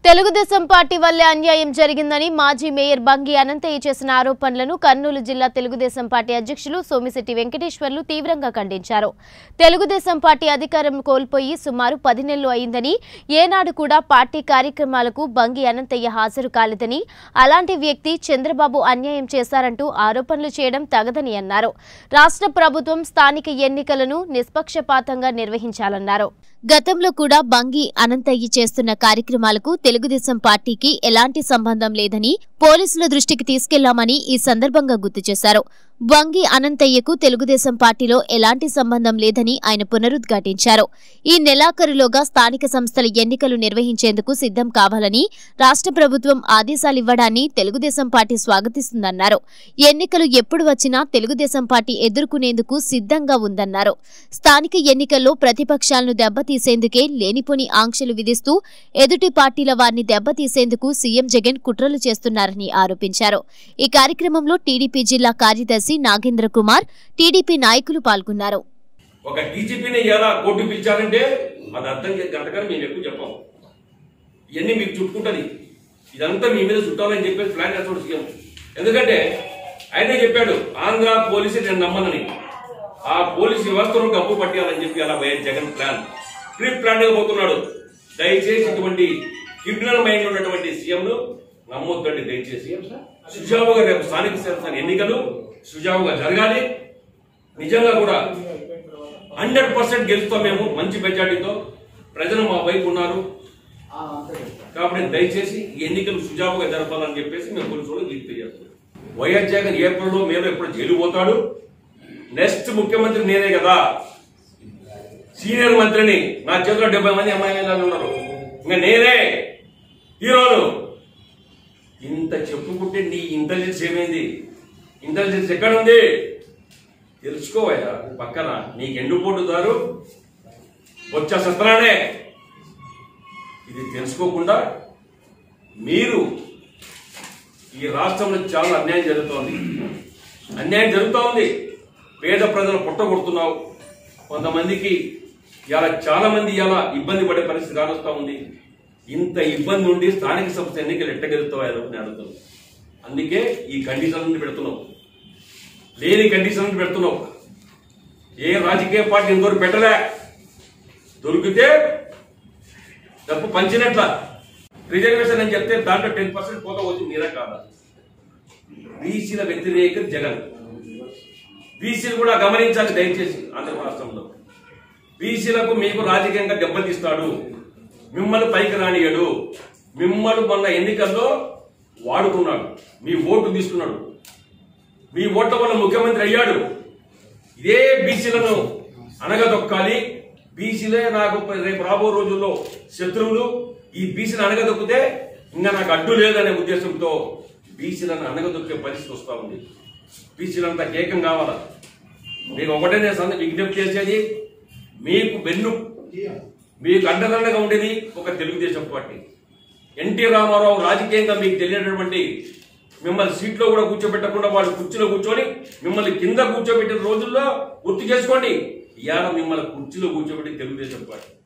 Telugu Desam party వల్లే అన్యాయం జరిగిందని మాజీ మేయర్ బంగి అనంతయ్య చేసిన ఆరోపణలను కర్నూలు జిల్లా తెలుగుదేశం పార్టీ అధ్యక్షులు సోమిశెట్టి వెంకటేశ్వర్లు తీవ్రంగా ఖండించారు తెలుగుదేశం పార్టీ అధికారం కోల్పోయి సుమారు పది నెలలు అయిందని ఏనాడు కూడా పార్టీ కార్యక్రమాలకు బంగి అనంతయ్య హాజరు కాలేదని అలాంటి వ్యక్తి చంద్రబాబు అన్యాయం చేశారంటూ ఆరోపణలు చేయడం తగదని అన్నారు రాష్ట్ర ప్రభుత్వం స్థానిక ఎన్నికలను నిష్పక్షపాతంగా నిర్వహించాలన్నారు గతంలో కూడా బంగి అనంతయ్య చేస్తున్న కార్యక్రమాలకు తెలుగుదేశం పార్టీకి ఎలాంటి సంబంధం లేదని పోలీసుల దృష్టికి తీసుకెళ్లామని ఈ సందర్భంగా గుర్తు చేశారు బంగి అనంతయ్యకు తెలుగుదేశం పార్టీలో ఎలాంటి సంబంధం లేదని ఆయన పునరుద్ఘాటించారు ఈ నెలాఖరులోగా స్థానిక సంస్థల ఎన్నికలు నిర్వహించేందుకు సిద్ధం కావాలని రాష్ట్ర ప్రభుత్వం ఆదేశాలివ్వడాన్ని తెలుగుదేశం పార్టీ స్వాగతిస్తుందన్నారు ఎన్నికలు ఎప్పుడు వచ్చినా తెలుగుదేశం పార్టీ ఎదుర్కొనేందుకు సిద్ధంగా ఉందన్నారు స్థానిక ఎన్నికల్లో ప్రతిపక్షాలను దెబ్బతీసేందుకే లేనిపోని ఆంక్షలు విధిస్తూ ఎదుటి పార్టీల వారిని దెబ్బతీసేందుకు సీఎం జగన్ కుట్రలు చేస్తున్నారని ఆరోపించారు ఈ కార్యక్రమంలో టీడీపీ జిల్లా కార్యదర్శి నాగేంద్ర కుమార్ టీడీపీ నాయకులు పాల్గొన్నారు ఒక డీజీపీని ఎలా కోర్టు పిలిచారంటే అది అర్థం చేసి అంతకని మేము ఎక్కువ చెప్పాం ఇవన్నీ మీకు చుట్టుకుంటుంది ఇదంతా మీ మీద చుట్టాలని చెప్పేసి ప్లాన్ చేస్తాడు సీఎం ఎందుకంటే ఆయనే చెప్పాడు ఆంధ్ర పోలీసు నేను నమ్మనని ఆ పోలీసు వ్యవస్థను గప్పు పట్టేయాలని చెప్పి అలా YS Jagan plan pre plan గా పోతున్నాడు దయచేసి ఇటువంటి క్రిమినల్ మైండ్ ఉన్నటువంటి సీఎం ను నమ్మొద్దండి దయచేసి సుజావుగా రేపు స్థానిక సంస్థల ఎన్నికలు సుజావుగా జరగాలి నిజంగా కూడా హండ్రెడ్ పర్సెంట్ గెలుస్తాం మేము మంచి మెజార్టీతో ప్రజలు మా వైపు ఉన్నారు కాబట్టి దయచేసి ఈ ఎన్నికలు సుజావుగా జరపాలని చెప్పేసి మేము పోలీసు వాళ్ళకి లీక్ చేస్తున్నాం వైఎస్ జగన్ ఏప్రిల్లో మేలో ఎప్పుడు జైలు పోతాడు నెక్స్ట్ ముఖ్యమంత్రి నేనే కదా సీనియర్ మంత్రిని నా చేతిలో డెబ్బై మంది అమ్మాయిలు ఉన్నారు ఇంకా నేనే హీరోలు ఇంత చెప్పుకుంటే నీ ఇంటెలిజెన్స్ ఏమైంది ఇంటెలిజెన్స్ ఎక్కడ ఉంది తెలుసుకోవయ్యా పక్కన నీకు ఎండుపోటుదారు వచ్చే సత్రానే ఇది తెలుసుకోకుండా మీరు ఈ రాష్ట్రంలో చాలా అన్యాయం జరుగుతోంది అన్యాయం జరుగుతూ ఉంది పేద ప్రజలు పుట్టగొడుతున్నావు కొంతమందికి ఇలా చాలా మంది ఇలా ఇబ్బంది పడే పరిస్థితి కానొస్తా ఉంది ఇంత ఇబ్బంది ఉండి స్థానిక సంస్థ ఎన్నికలు ఎట్టగలుగుతాయో నేను అడుగుతున్నాను అందుకే ఈ కండిషన్ నుండి పెడుతున్నావు లేని కండిషన్ నుండి పెడుతున్నావు ఏ రాజకీయ పార్టీ ఇంతవరకు పెట్టలే దొరికితే డబ్బు పంచినట్ల రిజర్వేషన్ అని చెప్తే దాంట్లో టెన్ పర్సెంట్ పోతా వచ్చి మీరే కాదా బీసీల వ్యతిరేక జగన్ బీసీలు కూడా గమనించాలి దయచేసి ఆంధ్ర రాష్ట్రంలో బీసీలకు మీకు రాజకీయంగా దెబ్బతీస్తాడు మిమ్మల్ని పైకి రానియడు మిమ్మల్ని మొన్న ఎన్నికల్లో వాడుకున్నాడు మీ ఓటు తీసుకున్నాడు మీ ఓట్ల వల్ల ముఖ్యమంత్రి అయ్యాడు ఇదే బీసీలను అనగదొక్కాలి బీసీలే నాకు రేపు రాబో రోజుల్లో శత్రువులు ఈ బీసీని అనగదొక్కితే ఇంకా నాకు అడ్డు లేదనే ఉద్దేశంతో బీసీలను అనగదొక్కే పరిస్థితి వస్తా ఉంది బీసీలంతా ఏకం కావాలా మీకు ఒకటే నేను సంద విజ్ఞప్తి చేసేది మీకు వెన్ను మీకు అండదండగా ఉండేది ఒక తెలుగుదేశం పార్టీ ఎన్టీ రామారావు రాజకీయంగా మీకు తెలియనటువంటి మిమ్మల్ని సీట్లో కూడా కూర్చోబెట్టకుండా వాళ్ళు కుర్చీలో కూర్చొని మిమ్మల్ని కింద కూర్చోబెట్టిన రోజుల్లో గుర్తు చేసుకోండి ఇవాళ మిమ్మల్ని కుర్చీలో కూర్చోబెట్టి తెలుగుదేశం పార్టీ